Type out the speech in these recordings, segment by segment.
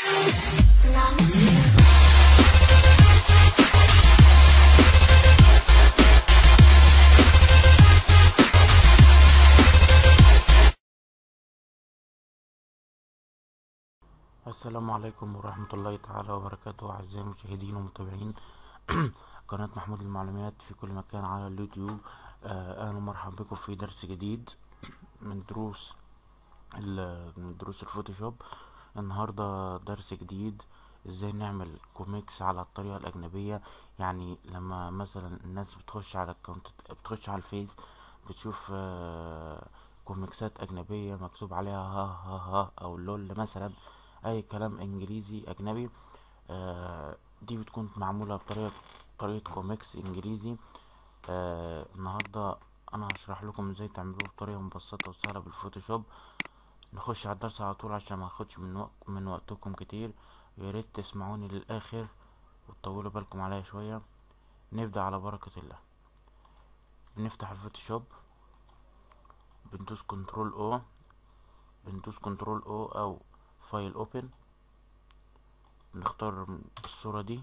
السلام عليكم ورحمة الله تعالى وبركاته أعزائي المشاهدين والمتابعين قناة محمود المعلومات في كل مكان على اليوتيوب آه، أهلا ومرحبا بكم في درس جديد من دروس ال- من دروس الفوتوشوب النهاردة درس جديد ازاي نعمل كوميكس على الطريقة الأجنبية يعني لما مثلا الناس بتخش على الكونت بتخش على الفيس بتشوف آه، كوميكسات أجنبية مكتوب عليها ها ها ها أو لول مثلا اي كلام انجليزي اجنبي آه دي بتكون معمولة بطريقة طريقة كوميكس انجليزي آه النهاردة انا هشرح لكم ازاي تعملوه بطريقة مبسطة وسهلة بالفوتوشوب نخش على الدرس على طول عشان ما اخدش من وقت من وقتكم كتير يا ريت تسمعوني للاخر وتطولوا بالكم عليا شوية نبدأ على بركة الله بنفتح الفوتوشوب بندوس كنترول او بندوس كنترول او او فايل اوبن نختار الصورة دي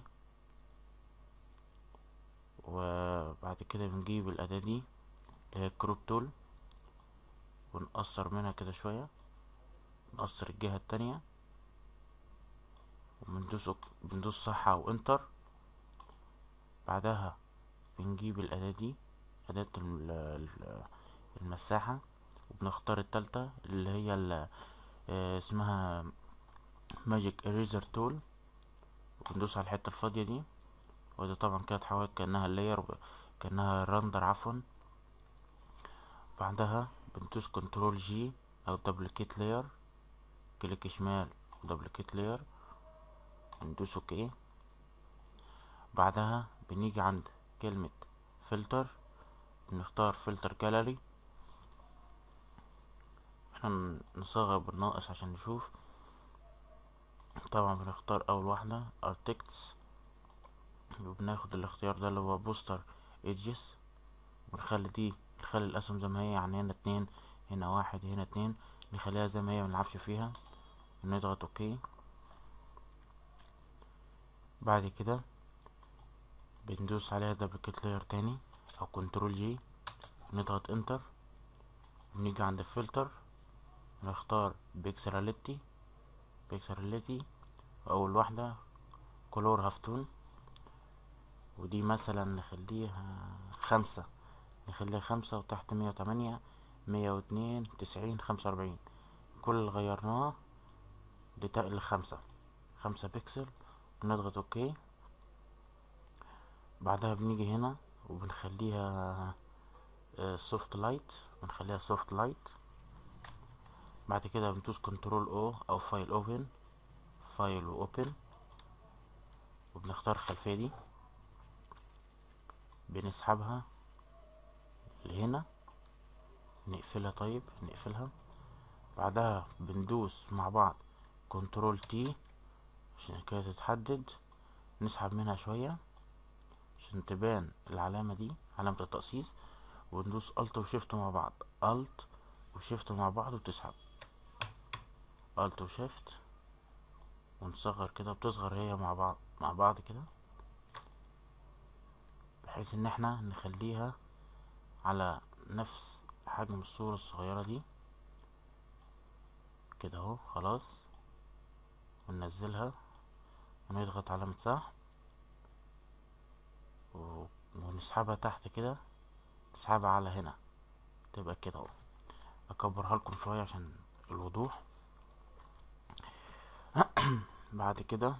وبعد كده بنجيب الأداة دي اللي هي الكروب تول ونقصر منها كده شوية نقصر الجهة التانية وبندوس بندوس صح أو انتر بعدها بنجيب الأداة دي أداة ال- ال- المساحة وبنختار التالتة اللي هي ال- آه، اسمها ماجيك اريزر تول وبندوس على الحته الفاضيه دي ودي طبعا كده اتحولت كانها لاير كانها رندر عفوا بعدها بندوس كنترول جي او دبليكيت لاير كليك شمال دبليكيت لاير ندوس اوكي بعدها بنيجي عند كلمه فلتر بنختار فلتر جاليري احنا نصغر بالناقص عشان نشوف طبعا بنختار اول واحدة ارتكتس وبناخد الاختيار ده اللي هو بوستر ايدجز ونخلي دي نخلي الاسهم زي ما هي يعني هنا اتنين هنا واحد هنا اتنين نخليها زي ما هي منلعبش فيها ونضغط اوكي بعد كده بندوس عليها دبليكيت لاير تاني او كنترول جي ونضغط انتر ونيجي عند الفلتر نختار بيكسلاليتي بيكسلاليتي اول واحدة كولور هافتون ودي مثلا نخليها خمسة نخليها خمسة وتحت مية وتمانية مية واتنين تسعين خمسة واربعين كل اللي غيرناه لتقل خمسة خمسة بيكسل ونضغط اوكي بعدها بنيجي هنا وبنخليها سوفت لايت بنخليها سوفت لايت بعد كده بندوس كنترول او او فايل اوبن فايل واوبن وبنختار الخلفية دي بنسحبها لهنا نقفلها طيب نقفلها بعدها بندوس مع بعض كنترول تي عشان كده تتحدد نسحب منها شوية عشان تبان العلامة دي علامة التقصيص وندوس الت وشيفت مع بعض الت وشيفت مع بعض وتسحب الت وشيفت ونصغر كده بتصغر هي مع بعض مع بعض كده بحيث ان احنا نخليها على نفس حجم الصورة الصغيرة دي كده اهو خلاص وننزلها ونضغط علامة صح و- ونسحبها تحت كده نسحبها على هنا تبقى كده اهو اكبرها لكم شوية عشان الوضوح بعد كده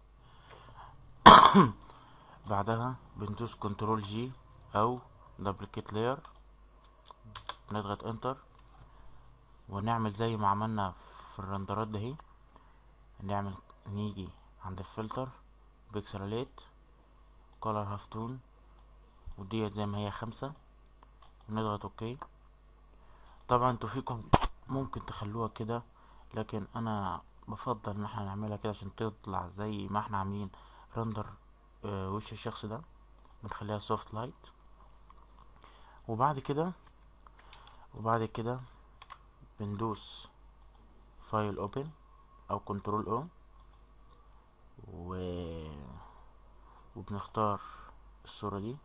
بعدها بندوس كنترول جي او دبليكيت لاير نضغط انتر ونعمل زي ما عملنا في الرندرات ده اهي نعمل نيجي عند الفلتر بيكسلات كولر هافتون وديت زي ما هي خمسة ونضغط اوكي طبعا انتوا فيكم ممكن تخلوها كده لكن انا بفضل ان احنا نعملها كده عشان تطلع زي ما احنا عاملين رندر آه، وش الشخص ده بنخليها سوفت لايت وبعد كده وبعد كده بندوس فايل اوبن او كنترول او و... وبنختار الصورة دي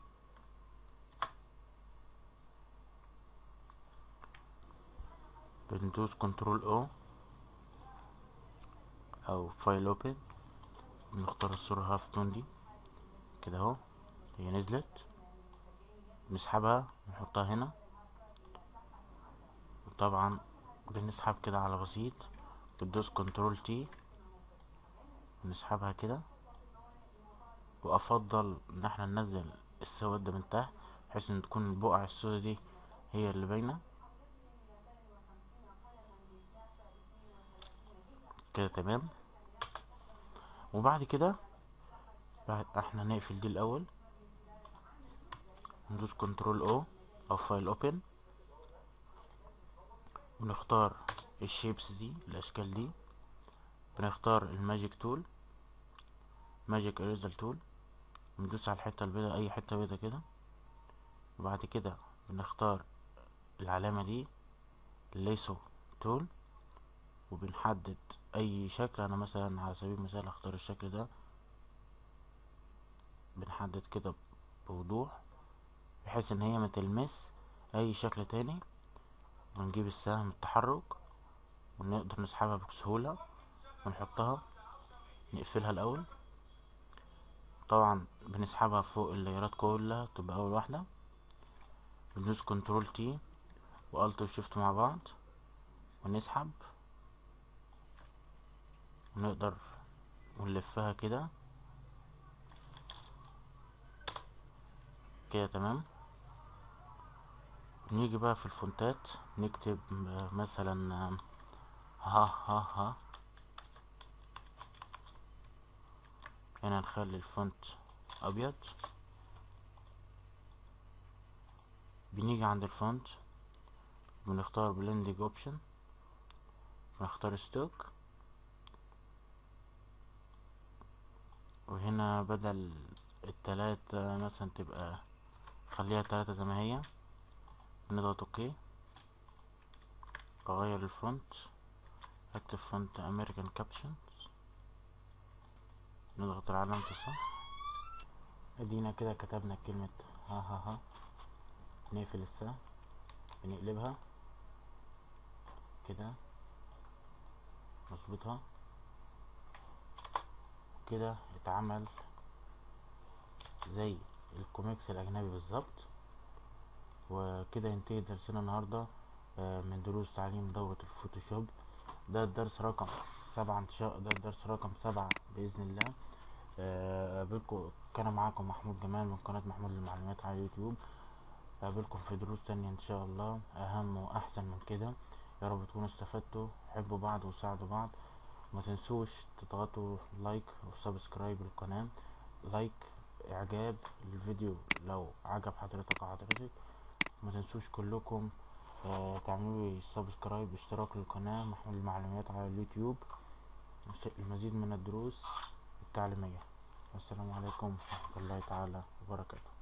بندوس كنترول او او فايل اوبن بنختار الصورة هاف تون دي كده اهو هي نزلت نسحبها نحطها هنا وطبعا بنسحب كده على بسيط بتدوس كنترول تي نسحبها كده وافضل ان احنا ننزل السواد ده من تحت بحيث ان تكون البقع السوداء دي هي اللي باينه كده تمام وبعد كده بعد احنا نقفل دي الاول ندوس كنترول او او فايل اوبن ونختار الشيبس دي الاشكال دي بنختار الماجيك تول ماجيك اريزر تول ندوس على الحته البيضاء اي حته بيضاء كده وبعد كده بنختار العلامه دي الليسو تول وبنحدد اي شكل انا مثلا على سبيل المثال اختار الشكل ده بنحدد كده بوضوح بحيث ان هي ما تلمس اي شكل تاني ونجيب السهم التحرك ونقدر نسحبها بسهولة ونحطها نقفلها الاول طبعا بنسحبها فوق اللايرات كلها تبقى اول واحدة بندوس كنترول تي والت وشيفت مع بعض ونسحب ونقدر ونلفها كده كده تمام نيجي بقى في الفونتات نكتب مثلا ها ها ها هنا نخلي الفونت ابيض بنيجي عند الفونت بنختار بلندنج اوبشن بنختار ستوك وهنا بدل التلاتة مثلا تبقى خليها تلاتة زي ما هي نضغط اوكي اغير الفونت اكتب فونت امريكان كابشن نضغط على علامة الصح ادينا كده كتبنا كلمة ها ها ها نقفل السهم بنقلبها كده نظبطها كده اتعمل زي الكوميكس الاجنبي بالظبط وكده ينتهي درسنا النهاردة من دروس تعليم دورة الفوتوشوب ده الدرس رقم سبعة انتشاء ده الدرس رقم سبعة بإذن الله قابلكم كان معاكم محمود جمال من قناة محمود للمعلومات على اليوتيوب قابلكم في دروس تانية ان شاء الله اهم واحسن من كده يا رب تكونوا استفدتوا حبوا بعض وساعدوا بعض ما تنسوش تضغطوا لايك وسبسكرايب للقناة لايك اعجاب للفيديو لو عجب حضرتك او حضرتك ما تنسوش كلكم آه تعملوا لي سبسكرايب اشتراك للقناة محمود المعلومات على اليوتيوب المزيد من الدروس التعليمية والسلام عليكم ورحمة الله تعالى وبركاته